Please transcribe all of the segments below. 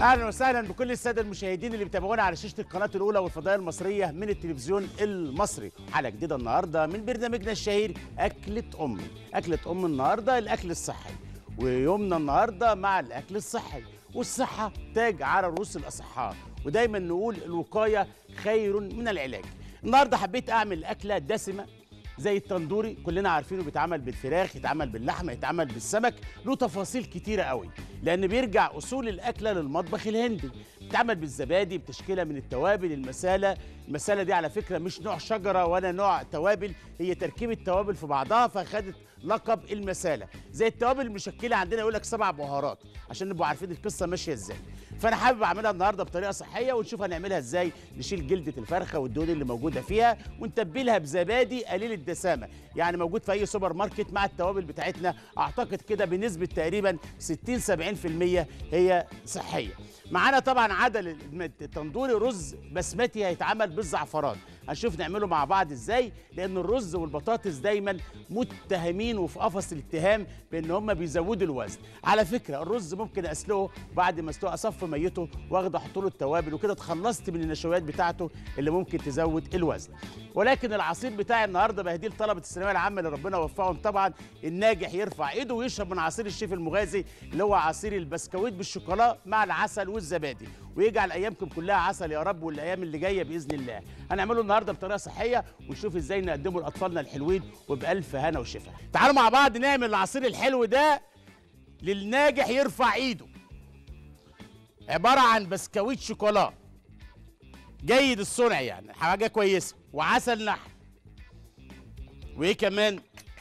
اهلا وسهلا بكل الساده المشاهدين اللي بيتابعونا على شاشه القناه الاولى والفضائيه المصريه من التلفزيون المصري حلقه جديده النهارده من برنامجنا الشهير اكله امي اكله ام النهارده الاكل الصحي ويومنا النهارده مع الاكل الصحي والصحه تاج على رؤوس الاصحاء ودايما نقول الوقايه خير من العلاج النهارده حبيت اعمل اكله دسمه زي التندوري كلنا عارفينه بيتعمل بالفراخ يتعمل باللحمه يتعمل بالسمك له تفاصيل كتيره قوي لان بيرجع اصول الاكله للمطبخ الهندي بتتعمل بالزبادي بتشكيله من التوابل المساله المساله دي على فكره مش نوع شجره ولا نوع توابل هي تركيبه توابل في بعضها فخدت لقب المساله زي التوابل المشكله عندنا يقول لك سبع بهارات عشان نبقوا عارفين القصه ماشيه ازاي فانا حابب اعملها النهارده بطريقه صحيه ونشوف هنعملها ازاي نشيل جلده الفرخه والدهون اللي موجوده فيها ونتبلها بزبادي قليل الدسامه يعني موجود في اي سوبر ماركت مع التوابل بتاعتنا اعتقد كده بنسبه تقريبا 60 70% هي صحيه معانا طبعا عدل التندوري رز بسمتي هيتعمل بالزعفران هنشوف نعمله مع بعض ازاي لان الرز والبطاطس دايما متهمين وفي قفص الاتهام بان هم بيزودوا الوزن على فكره الرز ممكن اسلقه بعد ما اسلقه اصفي ميته واخده احط له التوابل وكده اتخلصت من النشويات بتاعته اللي ممكن تزود الوزن ولكن العصير بتاعي النهارده بهديه لطلبه الثانويه العامه اللي ربنا وفقهم طبعا الناجح يرفع ايده ويشرب من عصير الشيف المغازي اللي هو عصير البسكويت بالشوكولا مع العسل والزبادي ويجعل ايامكم كلها عسل يا رب والايام اللي جايه باذن الله هنعمله النهارده بطريقه صحيه ونشوف ازاي نقدمه لاطفالنا الحلوين وبالف هنا وشفا تعالوا مع بعض نعمل العصير الحلو ده للناجح يرفع ايده عباره عن بسكويت شوكولا جيد الصنع يعني حاجه كويسه وعسل نحل وايه كمان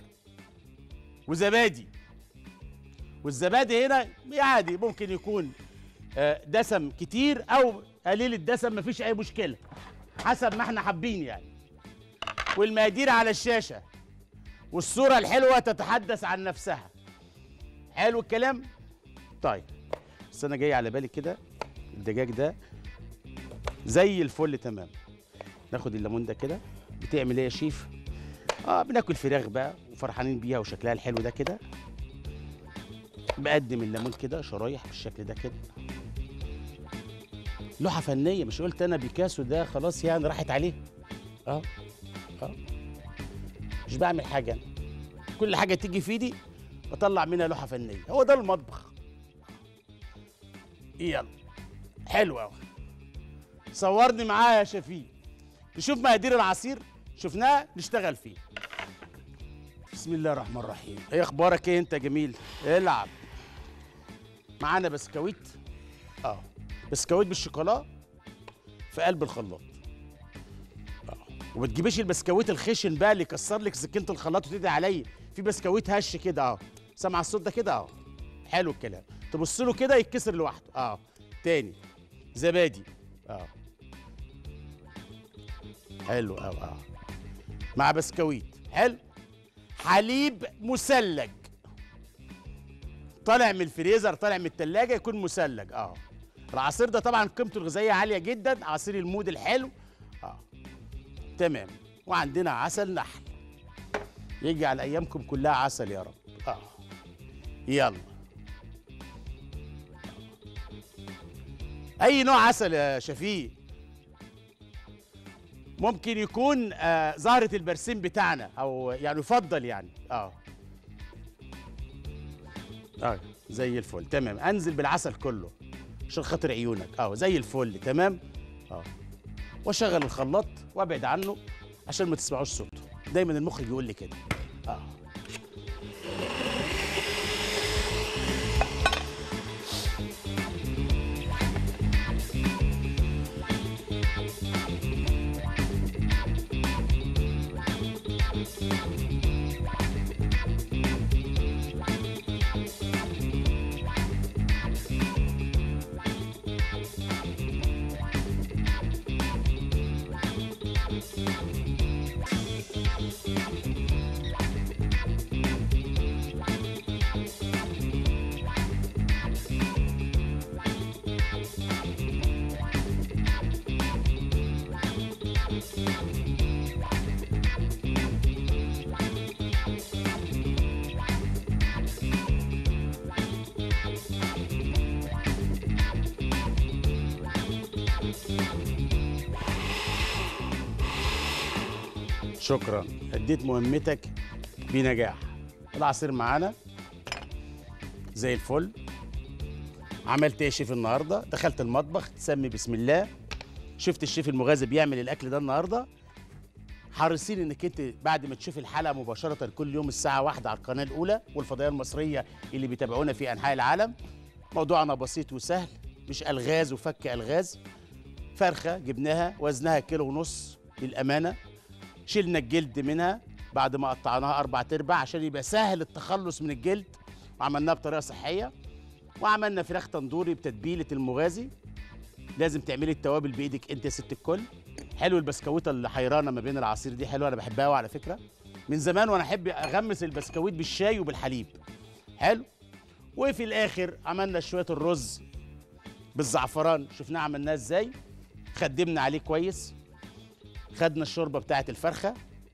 وزبادي والزبادي هنا عادي ممكن يكون آه، دسم كتير او قليل الدسم مفيش اي مشكله حسب ما احنا حابين يعني والمقادير على الشاشه والصوره الحلوه تتحدث عن نفسها حلو الكلام طيب بس انا جاي على بالي كده الدجاج ده زي الفل تمام ناخد الليمون ده كده بتعمل ايه يا شيف اه بناكل فراخ بقى وفرحانين بيها وشكلها الحلو ده كده بقدم الليمون كده شرايح بالشكل ده كده لوحه فنيه مش قلت انا بيكاسو ده خلاص يعني راحت عليه اه اه مش بعمل حاجه أنا. كل حاجه تيجي في ايدي بطلع منها لوحه فنيه هو ده المطبخ يلا حلو قوي صورني معاه يا شفيق نشوف مقادير العصير شفناه نشتغل فيه بسم الله الرحمن الرحيم ايه اخبارك ايه انت يا جميل العب معانا بسكويت اه بسكويت بالشوكولا في قلب الخلاط اه وما تجيبيش البسكويت الخشن بقى اللي يكسر لك سكينه الخلاط وتدعي عليا في بسكويت هش كده اه سامع الصوت ده كده اه حلو الكلام تبص له كده يتكسر لوحده اه تاني زبادي اه حلو اه اه مع بسكويت حلو حليب مثلج طالع من الفريزر طالع من التلاجة يكون مثلج اه العصير ده طبعا قيمته الغذائيه عاليه جدا عصير المود الحلو اه تمام وعندنا عسل نحل يجعل ايامكم كلها عسل يا رب اه يلا اي نوع عسل يا شفيق ممكن يكون آه زهرة البرسيم بتاعنا او يعني يفضل يعني اه اه زي الفل تمام انزل بالعسل كله عشان خاطر عيونك اه زي الفل تمام اه واشغل الخلاط وابعد عنه عشان ما تسمعوش صوته دايما المخرج يقول لي كده اه شكرا اديت مهمتك بنجاح العصير معانا زي الفل عملت ايه يا شيف النهارده دخلت المطبخ تسمي بسم الله شفت الشيف المغازي بيعمل الاكل ده النهارده حريصين انك انت بعد ما تشوف الحلقه مباشره كل يوم الساعه واحدة على القناه الاولى والفضائيه المصريه اللي بيتابعونا في انحاء العالم موضوعنا بسيط وسهل مش الغاز وفك الغاز فرخه جبناها وزنها كيلو ونص للامانه شلنا الجلد منها بعد ما قطعناها اربع ارباع عشان يبقى سهل التخلص من الجلد وعملناها بطريقه صحيه وعملنا فراخ تندوري بتتبيله المغازي لازم تعملي التوابل بايدك انت يا ست الكل حلو البسكويته اللي حيرانه ما بين العصير دي حلوه انا بحبها قوي على فكره من زمان وانا احب اغمس البسكويت بالشاي وبالحليب حلو وفي الاخر عملنا شويه الرز بالزعفران شفناه عملناه ازاي خدمنا عليه كويس خدنا الشوربه بتاعه الفرخه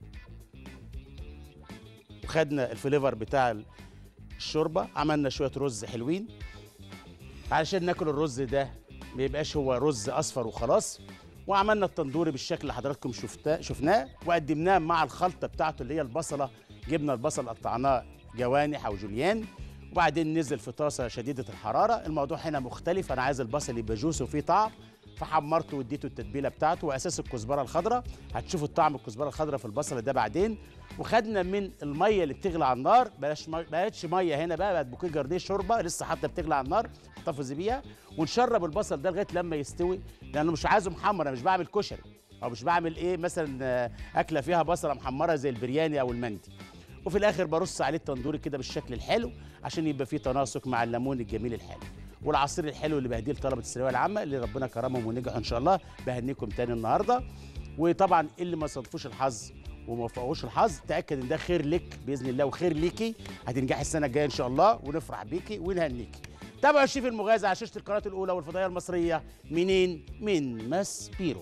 وخدنا الفليفر بتاع الشوربه عملنا شويه رز حلوين علشان ناكل الرز ده ما يبقاش هو رز اصفر وخلاص وعملنا التندوري بالشكل اللي حضراتكم شفتا شفناه وقدمناه مع الخلطه بتاعته اللي هي البصله جبنا البصل قطعناه جوانح او جوليان وبعدين نزل في طاسه شديده الحراره الموضوع هنا مختلف انا عايز البصل يبقى جوسي وفيه طعم فحمرته واديته التتبيله بتاعته واساس الكزبره الخضراء هتشوفوا الطعم الكزبره الخضراء في البصل ده بعدين وخدنا من الميه اللي بتغلي على النار بلاش ما بقتش ميه هنا بقى بقت بوكيه جارديه شوربه لسه حتى بتغلي على النار احتفظي بيها ونشرب البصل ده لغايه لما يستوي لانه مش عايزه محمر انا مش بعمل كشري او مش بعمل ايه مثلا آه، اكله فيها بصله محمره زي البرياني او المندي وفي الاخر برص عليه التندوري كده بالشكل الحلو عشان يبقى فيه تناسق مع الليمون الجميل الحلو والعصير الحلو اللي بهديه لطلبه الثانويه العامه اللي ربنا كرمهم ونجحوا ان شاء الله بهنيكم تاني النهارده وطبعا اللي ما صادفوش الحظ وما وفقوش الحظ تاكد ان ده خير لك باذن الله وخير ليكي هتنجحي السنه الجايه ان شاء الله ونفرح بيكي ونهنيكي تابعوا الشيف المغازي على شاشه القناه الاولى والفضائيه المصريه منين من ماس بيرو